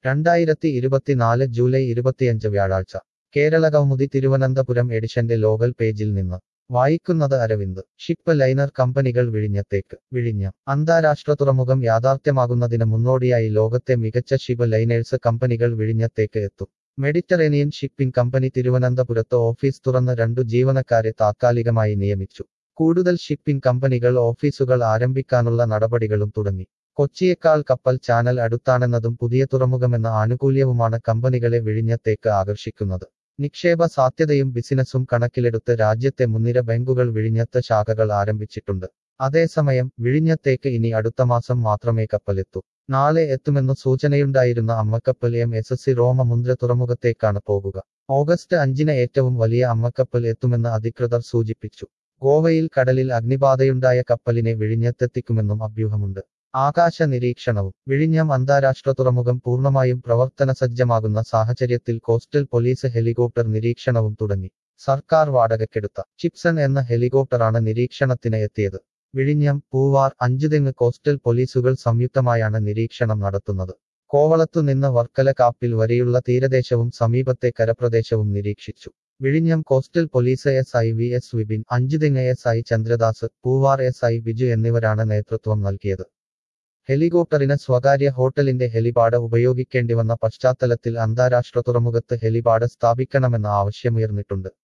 രണ്ടായിരത്തി ഇരുപത്തിനാല് ജൂലൈ ഇരുപത്തിയഞ്ച് വ്യാഴാഴ്ച കേരള കൗമുദി തിരുവനന്തപുരം എഡിഷന്റെ ലോകൽ പേജിൽ നിന്ന് വായിക്കുന്നത് അരവിന്ദ് ഷിപ്പ് ലൈനർ കമ്പനികൾ വിഴിഞ്ഞത്തേക്ക് വിഴിഞ്ഞം അന്താരാഷ്ട്ര തുറമുഖം യാഥാർത്ഥ്യമാകുന്നതിന് മുന്നോടിയായി ലോകത്തെ മികച്ച ഷിപ്പ് ലൈനേഴ്സ് കമ്പനികൾ വിഴിഞ്ഞത്തേക്ക് എത്തും മെഡിറ്ററേനിയൻ ഷിപ്പിംഗ് കമ്പനി തിരുവനന്തപുരത്ത് ഓഫീസ് തുറന്ന് രണ്ടു ജീവനക്കാരെ താത്കാലികമായി നിയമിച്ചു കൂടുതൽ ഷിപ്പിംഗ് കമ്പനികൾ ഓഫീസുകൾ ആരംഭിക്കാനുള്ള നടപടികളും തുടങ്ങി കൊച്ചിയേക്കാൾ കപ്പൽ ചാനൽ അടുത്താണെന്നതും പുതിയ തുറമുഖമെന്ന ആനുകൂല്യവുമാണ് കമ്പനികളെ വിഴിഞ്ഞത്തേക്ക് ആകർഷിക്കുന്നത് നിക്ഷേപ സാധ്യതയും ബിസിനസ്സും കണക്കിലെടുത്ത് രാജ്യത്തെ മുൻനിര ബാങ്കുകൾ വിഴിഞ്ഞത്ത് ശാഖകൾ ആരംഭിച്ചിട്ടുണ്ട് അതേസമയം വിഴിഞ്ഞത്തേക്ക് ഇനി അടുത്ത മാസം മാത്രമേ കപ്പലെത്തൂ നാളെ എത്തുമെന്നു സൂചനയുണ്ടായിരുന്ന അമ്മക്കപ്പൽ എം എസ് സി റോമമുന്ദ്ര തുറമുഖത്തേക്കാണ് പോകുക ഓഗസ്റ്റ് അഞ്ചിന് ഏറ്റവും വലിയ അമ്മക്കപ്പൽ എത്തുമെന്ന് അധികൃതർ സൂചിപ്പിച്ചു ഗോവയിൽ കടലിൽ അഗ്നിബാധയുണ്ടായ കപ്പലിനെ വിഴിഞ്ഞത്തെത്തിക്കുമെന്നും അഭ്യൂഹമുണ്ട് ആകാശ നിരീക്ഷണവും വിഴിഞ്ഞം അന്താരാഷ്ട്ര തുറമുഖം പൂർണ്ണമായും പ്രവർത്തനസജ്ജമാകുന്ന സാഹചര്യത്തിൽ കോസ്റ്റൽ പോലീസ് ഹെലികോപ്റ്റർ നിരീക്ഷണവും തുടങ്ങി സർക്കാർ വാടകയ്ക്കെടുത്ത ചിപ്സൺ എന്ന ഹെലികോപ്റ്ററാണ് നിരീക്ഷണത്തിന് എത്തിയത് വിഴിഞ്ഞം പൂവാർ അഞ്ചുതെങ്ങ് കോസ്റ്റൽ പോലീസുകൾ സംയുക്തമായാണ് നിരീക്ഷണം നടത്തുന്നത് കോവളത്തു നിന്ന് വർക്കല കാപ്പിൽ വരെയുള്ള തീരദേശവും സമീപത്തെ കരപ്രദേശവും നിരീക്ഷിച്ചു വിഴിഞ്ഞം coastal police S I V S Vipin Anchuthengu S I Chandradas Poovar S I Biju എന്നിവരാണ് നേതൃത്വം നൽകിയത് ഹെലികോപ്റ്ററിന് സ്വകാര്യ ഹോട്ടലിന്റെ ഹെലിപാഡ് ഉപയോഗിക്കേണ്ടിവന്ന പശ്ചാത്തലത്തിൽ അന്താരാഷ്ട്ര തുറമുഖത്ത് ഹെലിപാഡ് സ്ഥാപിക്കണമെന്ന ആവശ്യമുയർന്നിട്ടുണ്ട്